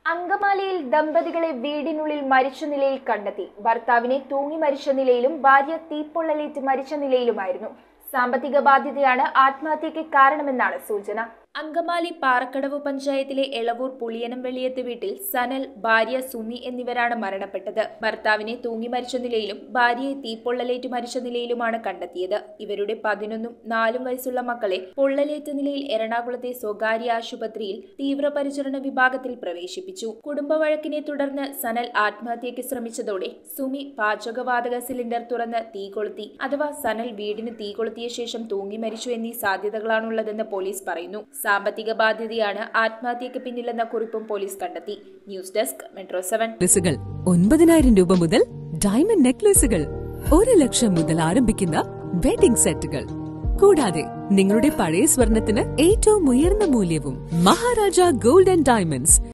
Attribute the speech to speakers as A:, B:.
A: അങ്കമാലിയിൽ ദമ്പതികളെ വീടിനുള്ളിൽ മരിച്ച നിലയിൽ കണ്ടെത്തി ഭർത്താവിനെ തൂങ്ങി മരിച്ച നിലയിലും ഭാര്യ തീപ്പൊള്ളലേറ്റ് മരിച്ച നിലയിലുമായിരുന്നു സാമ്പത്തിക ബാധ്യതയാണ് ആത്മഹത്യയ്ക്ക് കാരണമെന്നാണ് സൂചന അങ്കമാലി പാറക്കടവ് പഞ്ചായത്തിലെ എളവൂർ പുളിയനം വെള്ളിയത്ത് വീട്ടിൽ സനൽ ഭാര്യ സുമി എന്നിവരാണ് മരണപ്പെട്ടത് ഭർത്താവിനെ തൂങ്ങി മരിച്ച നിലയിലും ഭാര്യയെ തീപ്പൊള്ളലേറ്റ് മരിച്ച നിലയിലുമാണ് കണ്ടെത്തിയത് ഇവരുടെ പതിനൊന്നും നാലും വയസ്സുള്ള മക്കളെ പൊള്ളലേറ്റ നിലയിൽ എറണാകുളത്തെ സ്വകാര്യ ആശുപത്രിയിൽ തീവ്രപരിചരണ വിഭാഗത്തിൽ പ്രവേശിപ്പിച്ചു കുടുംബവഴക്കിനെ തുടർന്ന് സനൽ ആത്മഹത്യയ്ക്ക് ശ്രമിച്ചതോടെ സുമി പാചകവാതക സിലിണ്ടർ തുറന്ന് തീ കൊളുത്തി അഥവാ സനൽ വീടിന് തീ കൊളുത്തിയ ശേഷം തൂങ്ങി മരിച്ചു എന്നീ സാധ്യതകളാണുള്ളതെന്ന് പോലീസ് പറയുന്നു സാമ്പത്തിക ബാധ്യതയാണ് ആത്മഹത്യയ്ക്ക് പിന്നിലെന്ന കുറിപ്പും പോലീസ് കണ്ടെത്തി ന്യൂസ് ഡെസ്ക് മെട്രോ സെവൻ
B: നെക്ലസുകൾ ഒൻപതിനായിരം രൂപ മുതൽ ഡയമണ്ട് നെക്ലസുകൾ ഒരു ലക്ഷം മുതൽ ആരംഭിക്കുന്ന വെഡിംഗ് സെറ്റുകൾ കൂടാതെ നിങ്ങളുടെ പഴയ സ്വർണത്തിന് ഏറ്റവും ഉയർന്ന മൂല്യവും മഹാരാജ ഗോൾഡ് ആൻഡ് ഡയമണ്ട്സ്